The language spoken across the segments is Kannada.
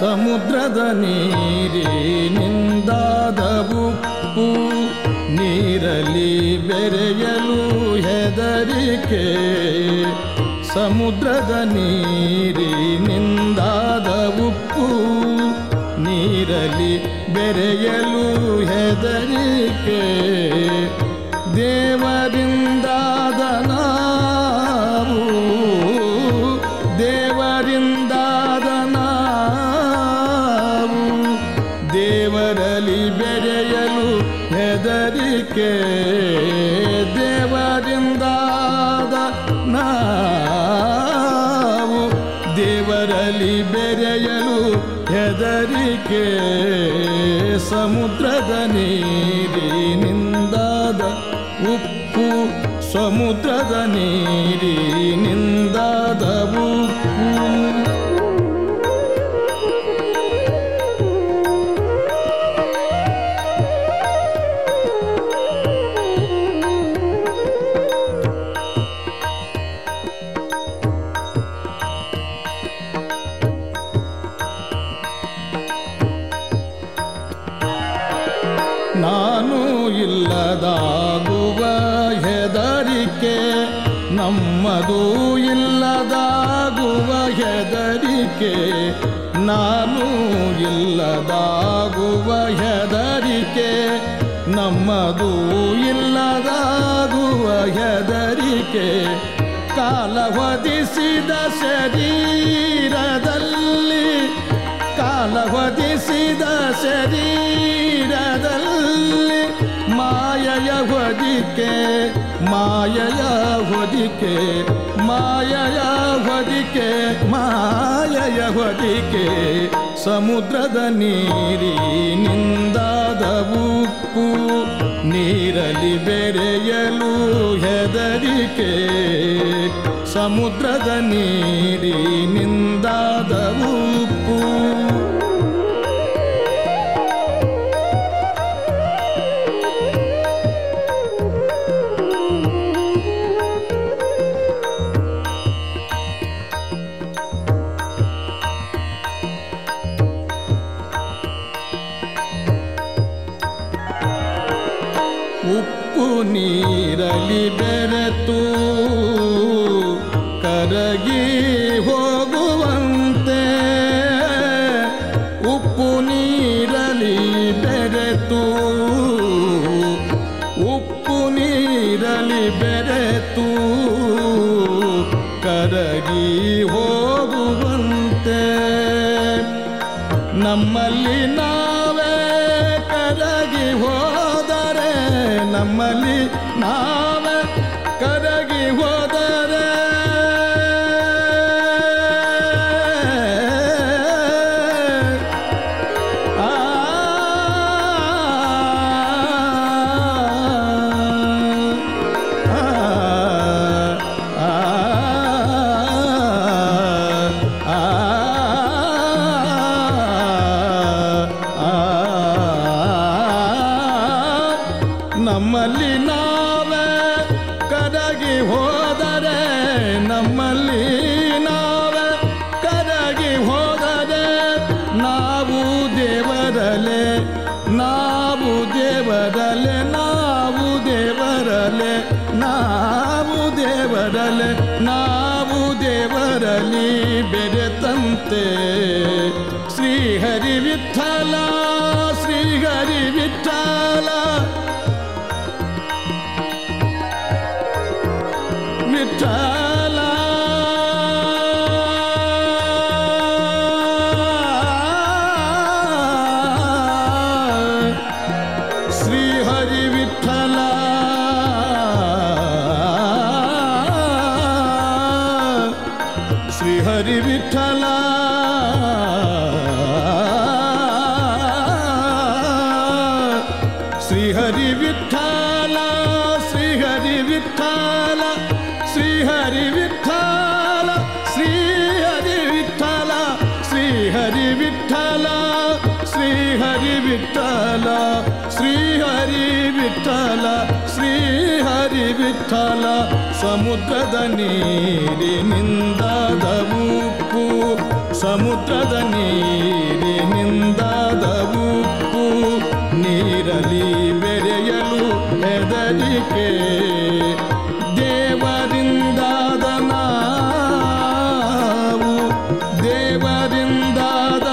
ಸಮುದ್ರದ ನೀರಿನಿಂದಾದ ಉಪ್ಪು ನೀರಲಿ ಬೆರೆಯಲು ಹೆದರಿಕೆ ಸಮುದ್ರದ ನೀರಿನಿಂದಾದ ಉಪ್ಪು ನೀರಲಿ ಬೆರೆಯಲು ಹೆದರಿಕೆ ದೇವರಿಂದಾದ ನಾವು ದೇವರಿಂದಾದ ನಾವು ದೇವರಲ್ಲಿ ಬೆರೆಯಲು ಹೆದರಿಕೆ ದೇವರಿಂದಾದ ನಾವು ದೇವರಲ್ಲಿ ಬೆರೆಯಲು ಹೆದರಿಕೆ ಸಮುದ್ರದ ನೀರಿನಿಂದಾದ ಉಪ್ಪು ಸಮುದ್ರದ ನೀರಿನಿಂದಾದ ಉಪ್ಪು ನಾನು ಇಲ್ಲದಾಗುವ ಹೆದರಿಕೆ ನಮ್ಮದು ಇಲ್ಲದಾಗುವ ಹೆದರಿಕೆ ನಾನು ಇಲ್ಲದಾಗುವ ಹೆದರಿಕೆ ನಮ್ಮದು ಇಲ್ಲದಾಗುವ ಹೆದರಿಕೆ ಕಾಲ ಹೊದಿಸಿದ ಶರೀರದಲ್ಲಿ ಕಾಲ ಹೊದಿಸಿದ ಶರೀರದಲ್ಲಿ ಮಾಯಯ ಹೊದಿಕೆ ಮಾಯಯ ಹೊದಿಕೆ ಮಾಯಯ ಹೊದಿಕೆ ಮಾಯಯ ಹೊದಿಕೆ ಸಮುದ್ರದ ನೀರಿನಿಂದಾದ ಉಪ್ಪು ನೀರಲಿ ಬೆರೆಯಲು ಹೆದರಿಕೆ ಸಮುದ್ರದ ನೀರಿನಿಂದಾದ ಉಪ್ಪು ಉಪ್ಪು ನೀರಲಿ ಬೆರೆತು ಕರಗಿ ಹೋಗುವಂತೆ ಉಪ್ಪು ನೀರಲಿ ಬೆರೆತು ಉಪ್ಪು ನೀರಲಿ ಬೆರೆತು ಕರಗಿ ಹೋಗುವಂತೆ ನಮ್ಮಲ್ಲಿ ನಾವೇ ಕರಗಿ ಹೋದರೆ ನಮ್ಮಲ್ಲಿ ನಾವೇ ಕರಗಿ ಹೋದರೆ ಆ ನಮ್ಮಲ್ಲಿ ನಾವೇ ಕರಗಿ ಹೋದರೆ ನಮ್ಮಲ್ಲಿ ನಾವೇ ಕರಗಿ ಹೋದರೆ ನಾವು ದೇವರಲೆ ನಾವು ದೇವರಲೆ ನಾವು ದೇವರಲೆ ನಾವು ದೇವರಲೆ ನಾವು ದೇವರಲಿ ಬೆರೆತಂತೆ ಶ್ರೀಹರಿ ವಿಠಲ ಶ್ರೀಹರಿ ವಿಠಲ ವಿಠಲ ಶ್ರೀ ಹರಿ ವಿಠಲ ಶ್ರೀ ಹರಿ ವಿಠಲ ಶ್ರೀ ಹರಿ ವಿಠಲ ಶ್ರೀ ಹರಿ ವಿಠಲ ಶ್ರೀ ಹರಿ ವಿಠಲ ಶ್ರೀ ಹರಿ ವಿಠಲ ಶ್ರೀ ಹರಿ ವಿಠಲ ಶ್ರೀ ಹರಿ ವಿಠಲ ಶ್ರೀ ಹರಿ ವಿಠಲ ಶ್ರೀ ಹರಿ ವಿಠಲ ಸಮುದ್ರದ ನೀರಿನಿಂದಾದ ಉಪ್ಪು ಸಮುದ್ರದ ನೀರಿನಿಂದಾದ ಉಪ್ಪು ನೀರಲಿ ಬೆರೆಯಲು ಹೆದರಿಕೆ ದೇವರಿಂದಾದ ನಾವು ದೇವರಿಂದಾದ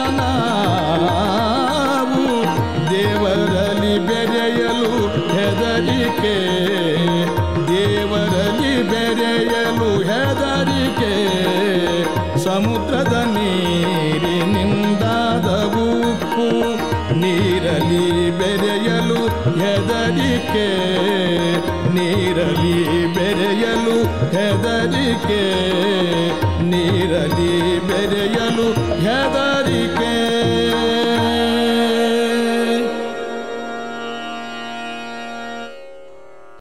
ನಾವು ದೇವರಲ್ಲಿ ಬೆರೆಯಲು ಹೆದರಿಕೆ ದೇವರಲ್ಲಿ ಬೆರೆಯಲು ಹೆದರಿಕೆ ಸಮುದ್ರದ ನೀರಿನಿಂದಾದ ಉಪ್ಪು ನೀರಲಿ ಬೆರೆಯಲು ಹೆದರಿಕೆ ನೀರಲಿ ಬೆರೆಯಲು ಹೆದರಿಕೆ ನೀರಲಿ ಬೆರೆಯಲು ಹೆದರಿಕೆ